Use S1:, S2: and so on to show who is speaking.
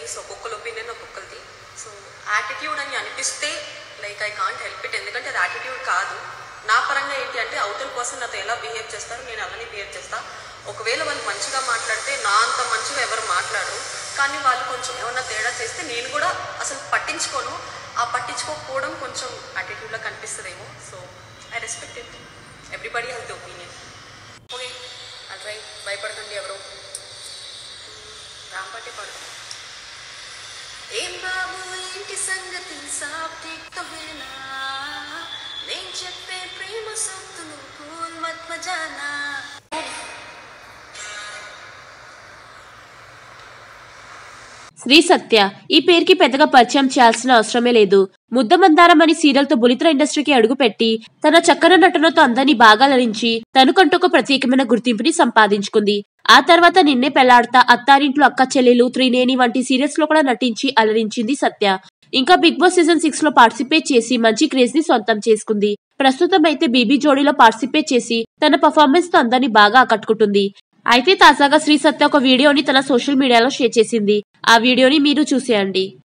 S1: so ఒక్కొక్కరి opinion ఒక్కొక్కరిది so attitude అని అనిపిస్తే like I can't help it ఎందుకంటే అది యాటిట్యూడ్ కాదు నా పరంగా ఏంటి అంటే అవతల పర్సన్ నాతో ఎలా బిహేవ్ చేస్తారో నేను అలానే బిహేవ్ చేస్తా ఒకవేళ వాళ్ళు మంచిగా మాట్లాడితే నా అంత మంచిగా ఎవరు మాట్లాడరు కానీ వాళ్ళు కొంచెం ఏమన్నా తేడా చేస్తే నేను కూడా అసలు పట్టించుకోను ఆ పట్టించుకోకపోవడం కొంచెం యాటిట్యూడ్లో కనిపిస్తుందేమో so I respect it everybody has the opinion okay అట్రై భయపడకండి ఎవరు రాంపాటి పడుతుంది ఏం బాబు ఏంటి సంగతి సాప్తిక్తో వేనా నేను చెప్పే ప్రేమ సొత్తులు కూల్ మత్ మజానా
S2: శ్రీ సత్య ఈ పేరుకి పెద్దగా పరిచయం చేయాల్సిన అవసరమే లేదు ముద్దమందారం అని సీరియల్ తో బులిత్ర ఇండస్ట్రీకి అడుగుపెట్టి తన చక్కన నటనతో అందరినీ బాగా అలరించి తనకంటూ ఒక ప్రత్యేకమైన గుర్తింపుని సంపాదించుకుంది ఆ తర్వాత నిన్నే పెళ్లాడతా అత్తారింట్లో అక్క చెల్లెలు త్రినేని వంటి సీరియల్స్ లో కూడా నటించి అలరించింది సత్య ఇంకా బిగ్ బాస్ సీజన్ సిక్స్ లో పార్టిసిపేట్ చేసి మంచి క్రేజ్ ని సొంతం చేసుకుంది ప్రస్తుతం అయితే బీబీ జోడీలో పార్టిసిపేట్ చేసి తన పర్ఫార్మెన్స్ తో అందరినీ బాగా ఆకట్టుకుంటుంది అయితే తాజాగా శ్రీ సత్య ఒక వీడియోని తన సోషల్ మీడియాలో షేర్ చేసింది ఆ వీడియోని మీరు చూసేయండి